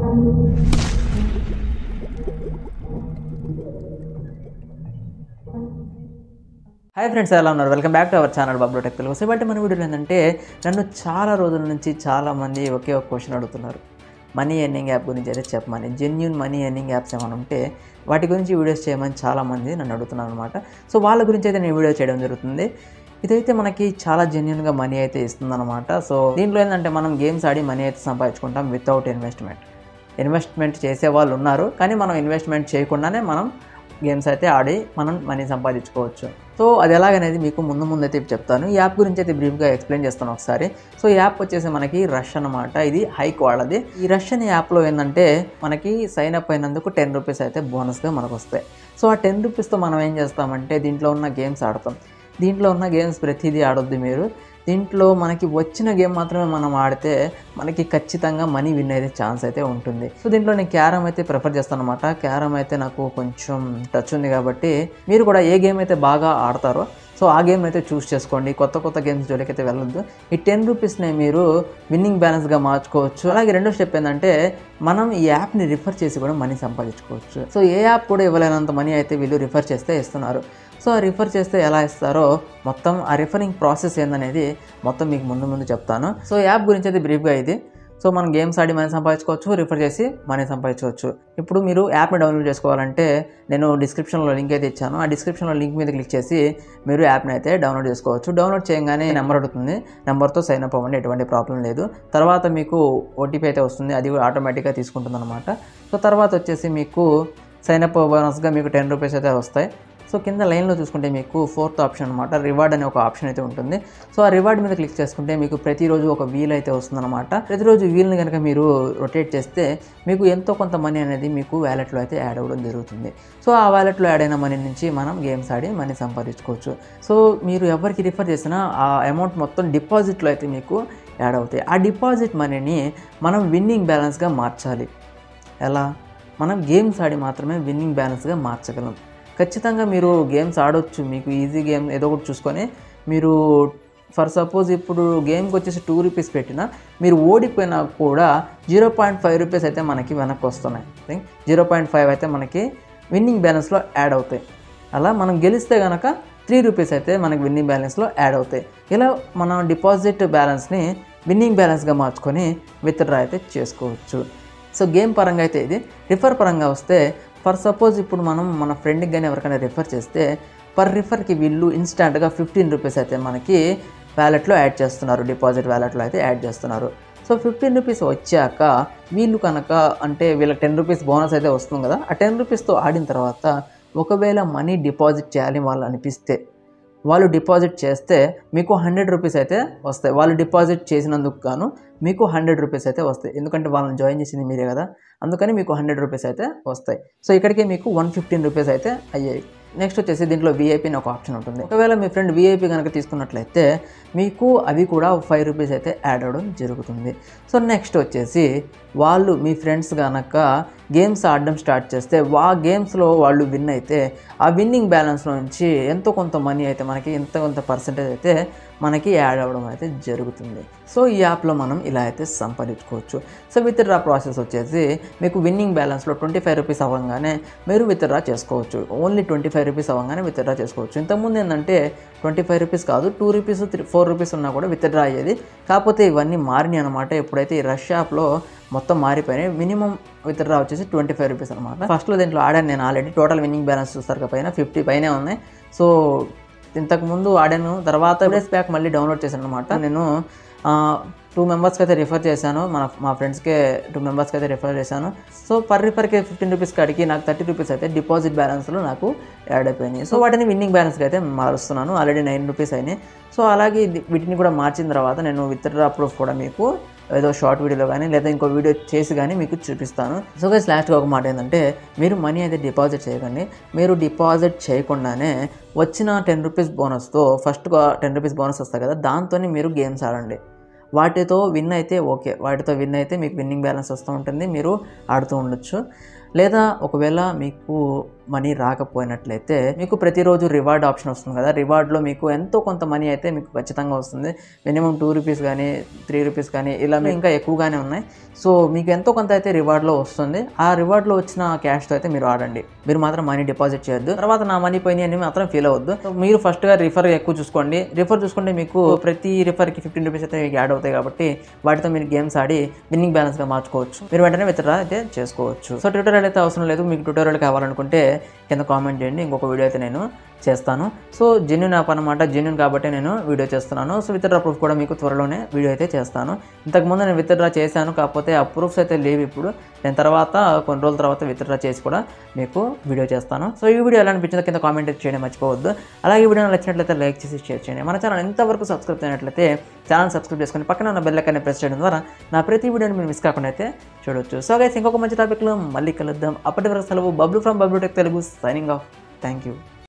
hi friends ఎలా ఉన్నారు welcome back to our channel Babu tech Telugu so ఇవాళ మన వీడియోలో ఏంటంటే నన్ను చాలా రోజుల నుంచి చాలా మంది ఒకే ఒక క్వశ్చన్ అడుగుతున్నారు మనీ ఎర్నింగ్ యాప్ గురించి అయితే చెప్పమని జెన్యున్ మనీ ఎర్నింగ్ యాప్స్ ఏమైనా ఉంటే వాటి గురించి వీడియోస్ చేయమని చాలామంది నన్ను అడుగుతున్నారు అనమాట సో వాళ్ళ గురించి అయితే నేను వీడియో చేయడం జరుగుతుంది ఇదైతే మనకి చాలా జెన్యున్గా మనీ అయితే ఇస్తుందన్నమాట సో దీంట్లో ఏంటంటే మనం గేమ్స్ ఆడి మనీ అయితే సంపాదించుకుంటాం వితౌట్ ఇన్వెస్ట్మెంట్ ఇన్వెస్ట్మెంట్ చేసే వాళ్ళు ఉన్నారు కానీ మనం ఇన్వెస్ట్మెంట్ చేయకుండానే మనం గేమ్స్ అయితే ఆడి మనం మనీ సంపాదించుకోవచ్చు సో అది ఎలాగనేది మీకు ముందు ముందు అయితే చెప్తాను ఈ యాప్ గురించి అయితే బ్రీఫ్గా ఎక్స్ప్లెయిన్ చేస్తాను ఒకసారి సో ఈ యాప్ వచ్చేసి మనకి రష్ అనమాట ఇది హైక్ వాళ్ళది ఈ రష్ అనే యాప్లో ఏంటంటే మనకి సైన్ అప్ అయినందుకు టెన్ రూపీస్ అయితే బోనస్గా మనకు వస్తాయి సో ఆ టెన్ రూపీస్తో మనం ఏం చేస్తామంటే దీంట్లో ఉన్న గేమ్స్ ఆడతాం దీంట్లో ఉన్న గేమ్స్ ప్రతిదీ ఆడొద్దు మీరు దీంట్లో మనకి వచ్చిన గేమ్ మాత్రమే మనం ఆడితే మనకి ఖచ్చితంగా మనీ విన్ అయితే ఛాన్స్ అయితే ఉంటుంది సో దీంట్లో నేను క్యారమ్ అయితే ప్రిఫర్ చేస్తాను అనమాట క్యారమ్ అయితే నాకు కొంచెం టచ్ ఉంది కాబట్టి మీరు కూడా ఏ గేమ్ అయితే బాగా ఆడతారో సో ఆ గేమ్ అయితే చూస్ చేసుకోండి కొత్త కొత్త గేమ్స్ జోలికి అయితే వెళ్ళొద్దు ఈ టెన్ రూపీస్ని మీరు విన్నింగ్ బ్యాలెన్స్గా మార్చుకోవచ్చు అలాగే రెండో స్టెప్ ఏంటంటే మనం ఈ యాప్ని రిఫర్ చేసి కూడా మనీ సంపాదించుకోవచ్చు సో ఏ యాప్ కూడా ఇవ్వలేనంత మనీ అయితే వీళ్ళు రిఫర్ చేస్తే ఇస్తున్నారు సో ఆ రిఫర్ చేస్తే ఎలా ఇస్తారో మొత్తం ఆ రిఫరింగ్ ప్రాసెస్ ఏందనేది మొత్తం మీకు ముందు ముందు చెప్తాను సో యాప్ గురించి అయితే బ్రీఫ్గా ఇది సో మనం గేమ్స్ ఆడి మనీ సంపాదించుకోవచ్చు రిఫర్ చేసి మనీ సంపాదించుకోవచ్చు ఇప్పుడు మీరు యాప్ని డౌన్లోడ్ చేసుకోవాలంటే నేను డిస్క్రిప్షన్లో లింక్ అయితే ఇచ్చాను ఆ డిస్క్రిప్షన్లో లింక్ మీద క్లిక్ చేసి మీరు యాప్ని అయితే డౌన్లోడ్ చేసుకోవచ్చు డౌన్లోడ్ చేయగానే నెంబర్ అడుగుతుంది నెంబర్తో సైన్ అప్ అవ్వండి ఎటువంటి ప్రాబ్లం లేదు తర్వాత మీకు ఓటీపీ అయితే వస్తుంది అది కూడా ఆటోమేటిక్గా తీసుకుంటుంది అనమాట సో తర్వాత వచ్చేసి మీకు సైన్ అప్ బోనస్గా మీకు టెన్ రూపీస్ అయితే వస్తాయి సో కింద లైన్లో చూసుకుంటే మీకు ఫోర్త్ ఆప్షన్ అనమాట రివార్డ్ అనే ఒక ఆప్షన్ అయితే ఉంటుంది సో ఆ రివార్డ్ మీద క్లిక్ చేసుకుంటే మీకు ప్రతిరోజు ఒక వీల్ అయితే వస్తుందన్నమాట ప్రతిరోజు వీల్ని కనుక మీరు రొటేట్ చేస్తే మీకు ఎంతో కొంత మనీ అనేది మీకు వ్యాలెట్లో అయితే యాడ్ అవ్వడం జరుగుతుంది సో ఆ వ్యాలెట్లో యాడ్ అయిన మనీ నుంచి మనం గేమ్స్ ఆడి మనీ సంపాదించుకోవచ్చు సో మీరు ఎవరికి రిఫర్ చేసినా ఆ అమౌంట్ మొత్తం డిపాజిట్లో అయితే మీకు యాడ్ అవుతాయి ఆ డిపాజిట్ మనీని మనం విన్నింగ్ బ్యాలెన్స్గా మార్చాలి ఎలా మనం గేమ్స్ ఆడి మాత్రమే విన్నింగ్ బ్యాలెన్స్గా మార్చగలం ఖచ్చితంగా మీరు గేమ్స్ ఆడొచ్చు మీకు ఈజీ గేమ్ ఏదో ఒకటి చూసుకొని మీరు ఫర్ సపోజ్ ఇప్పుడు గేమ్కి వచ్చేసి టూ రూపీస్ పెట్టినా మీరు ఓడిపోయినా కూడా జీరో పాయింట్ ఫైవ్ రూపీస్ అయితే మనకి వెనక్కి వస్తున్నాయి జీరో పాయింట్ ఫైవ్ అయితే మనకి విన్నింగ్ బ్యాలెన్స్లో యాడ్ అవుతాయి అలా మనం గెలిస్తే కనుక త్రీ రూపీస్ అయితే మనకి విన్నింగ్ బ్యాలెన్స్లో యాడ్ అవుతాయి ఇలా మనం డిపాజిట్ బ్యాలెన్స్ని విన్నింగ్ బ్యాలెన్స్గా మార్చుకొని విత్డ్రా అయితే చేసుకోవచ్చు సో గేమ్ పరంగా అయితే ఇది రిఫర్ పరంగా వస్తే ఫర్ సపోజ్ ఇప్పుడు మనం మన ఫ్రెండ్కి కానీ ఎవరికైనా రిఫర్ చేస్తే పర్ రిఫర్కి వీళ్ళు ఇన్స్టాంట్గా ఫిఫ్టీన్ రూపీస్ అయితే మనకి వ్యాలెట్లో యాడ్ చేస్తున్నారు డిపాజిట్ వ్యాలెట్లో అయితే యాడ్ చేస్తున్నారు సో ఫిఫ్టీన్ రూపీస్ వచ్చాక వీళ్ళు కనుక అంటే వీళ్ళకి టెన్ రూపీస్ బోనస్ అయితే వస్తుంది కదా ఆ టెన్ రూపీస్తో ఆడిన తర్వాత ఒకవేళ మనీ డిపాజిట్ చేయాలి వాళ్ళు అనిపిస్తే వాళ్ళు డిపాజిట్ చేస్తే మీకు హండ్రెడ్ రూపీస్ అయితే వస్తాయి వాళ్ళు డిపాజిట్ చేసినందుకు గాను మీకు హండ్రెడ్ రూపీస్ అయితే వస్తాయి ఎందుకంటే వాళ్ళని జాయిన్ చేసింది మీరే కదా అందుకని మీకు హండ్రెడ్ రూపీస్ అయితే వస్తాయి సో ఇక్కడికి మీకు వన్ ఫిఫ్టీన్ రూపీస్ అయితే అయ్యాయి నెక్స్ట్ వచ్చేసి దీంట్లో వీఐపీ అని ఒక ఆప్షన్ ఉంటుంది ఒకవేళ మీ ఫ్రెండ్ వీఐపీ కనుక తీసుకున్నట్లయితే మీకు అవి కూడా ఫైవ్ రూపీస్ అయితే యాడ్ అవ్వడం జరుగుతుంది సో నెక్స్ట్ వచ్చేసి వాళ్ళు మీ ఫ్రెండ్స్ కనుక గేమ్స్ ఆడడం స్టార్ట్ చేస్తే ఆ గేమ్స్లో వాళ్ళు విన్ అయితే ఆ విన్నింగ్ బ్యాలెన్స్లో నుంచి ఎంతో కొంత మనీ అయితే మనకి ఎంత కొంత పర్సంటేజ్ అయితే మనకి యాడ్ అవ్వడం అయితే జరుగుతుంది సో ఈ యాప్లో మనం ఇలా అయితే సంపాదించుకోవచ్చు సో విత్ డ్రా ప్రాసెస్ వచ్చేసి మీకు విన్నింగ్ బ్యాలెన్స్లో ట్వంటీ ఫైవ్ రూపీస్ అవ్వగానే మీరు విత్ డ్రా చేసుకోవచ్చు ఓన్లీ ట్వంటీ ఫైవ్ రూపీస్ అవ్వగానే విత్ డ్రా చేసుకోవచ్చు ఇంతకుముందు ఏంటంటే ట్వంటీ ఫైవ్ రూపీస్ కాదు two rupees three four rupees ఉన్నా కూడా విత్ డ్రా అయ్యేది కాకపోతే ఇవన్నీ మారినాయి అనమాట ఎప్పుడైతే ఈ రష్ యాప్లో మొత్తం మారిపోయినాయి మినిమం విత్ డ్రా వచ్చేసి ట్వంటీ ఫైవ్ రూపీస్ అనమాట ఫస్ట్లో దీంట్లో ఆడాను నేను ఆల్రెడీ టోటల్ విన్నింగ్ బ్యాలెన్స్ చూస్తారు పైన ఫిఫ్టీ పైనే ఉన్నాయి సో ఇంతకు ముందు ఆడాను తర్వాత డేస్ బ్యాక్ మళ్ళీ డౌన్లోడ్ చేశాను అనమాట నేను టూ మెంబర్స్కి అయితే రిఫర్ చేశాను మన మా ఫ్రెండ్స్కే టూ మెంబర్స్కి అయితే రిఫర్ చేశాను సో పర్ రిఫర్కి ఫిఫ్టీన్ రూపీస్ కాడికి నాకు థర్టీ రూపీస్ అయితే డిపాజిట్ బ్యాలెన్స్లో నాకు యాడ్ అయిపోయినాయి సో వాటిని విన్నింగ్ బ్యాలెన్స్కి అయితే మారుస్తున్నాను ఆల్రెడీ నైన్ రూపీస్ అయినాయి సో అలాగే ఇది- వీటిని కూడా మార్చిన తర్వాత నేను విత్ డ్రా ప్రూఫ్ కూడా మీకు ఏదో షార్ట్ వీడియోలో కానీ లేదా ఇంకో వీడియో చేసి కానీ మీకు చూపిస్తాను సో గైస్ లాస్ట్గా ఒక మాట ఏంటంటే మీరు మనీ అయితే డిపాజిట్ చేయకండి మీరు డిపాజిట్ చేయకుండానే వచ్చిన టెన్ రూపీస్ బోనస్తో ఫస్ట్గా టెన్ రూపీస్ బోనస్ వస్తాయి కదా దాంతోనే మీరు గేమ్స్ ఆడండి వాటితో విన్ అయితే ఓకే వాటితో విన్ అయితే మీకు విన్నింగ్ బ్యాలెన్స్ వస్తూ ఉంటుంది మీరు ఆడుతూ ఉండొచ్చు లేదా ఒకవేళ మీకు మనీ రాకపోయినట్లయితే మీకు ప్రతిరోజు రివార్డ్ ఆప్షన్ వస్తుంది కదా రివార్డ్లో మీకు ఎంతో కొంత మనీ అయితే మీకు ఖచ్చితంగా వస్తుంది మినిమం టూ రూపీస్ కానీ త్రీ రూపీస్ కానీ ఇలా మీకు ఇంకా ఎక్కువగానే ఉన్నాయి సో మీకు ఎంతో కొంత అయితే రివార్డ్లో వస్తుంది ఆ రివార్డ్లో వచ్చిన క్యాష్తో అయితే మీరు ఆడండి మీరు మాత్రం మనీ డిపాజిట్ చేయొద్దు తర్వాత నా మనీ పోయినాయి అని మాత్రం ఫీల్ అవ్వద్దు సో మీరు ఫస్ట్గా రిఫర్ ఎక్కువ చూసుకోండి రిఫర్ చూసుకుంటే మీకు ప్రతి రిఫర్కి ఫిఫ్టీన్ రూపీస్ అయితే మీకు యాడ్ అవుతాయి కాబట్టి వాటితో మీరు గేమ్స్ ఆడి విన్నింగ్ బ్యాలెన్స్గా మార్చుకోవచ్చు మీరు వెంటనే విత్డ్రా అయితే చేసుకోవచ్చు సో ట్యూటోరియల్ అయితే అవసరం లేదు మీకు ట్యూటోరియల్ కావాలనుకుంటే కింద కామెంట్ చేయండి ఇంకొక వీడియో అయితే నేను చేస్తాను సో జెన్యున్ యాప్ అనమాట జెన్యున్ కాబట్టి నేను వీడియో చేస్తున్నాను సో విత్డ్రా ప్రూఫ్ కూడా మీకు త్వరలోనే వీడియో అయితే చేస్తాను ఇంతకుముందు నేను విత్డ్రా చేశాను కాకపోతే ఆ ప్రూఫ్స్ అయితే లేవు ఇప్పుడు నేను తర్వాత కొన్ని రోజుల తర్వాత విత్డ్రా చేసి కూడా మీకు వీడియో చేస్తాను సో ఈ వీడియో ఎలా అనిపించిందో కింద కామెంట్ అయితే చేయడం మర్చిపోవద్దు అలాగే ఈ వీడియో నచ్చినట్లయితే లైక్ చేసి షేర్ చేయండి మన ఛానల్ ఎంతవరకు సబ్స్క్రైబ్ అయినట్లయితే ఛానల్ సబ్స్క్రైబ్ చేసుకొని పక్కన ఉన్న బెల్ ఐకాన్ని ప్రెస్ చేయడం ద్వారా నా ప్రతి వీడియోని మీరు మిస్ కాకుండా అయితే చూడొచ్చు సో గైస్ ఇంకొక మంచి టాపిక్లో మళ్ళీ కలుద్దాం అప్పటి వరకు సెలవు Bablu from Bablu tech Telugu signing off thank you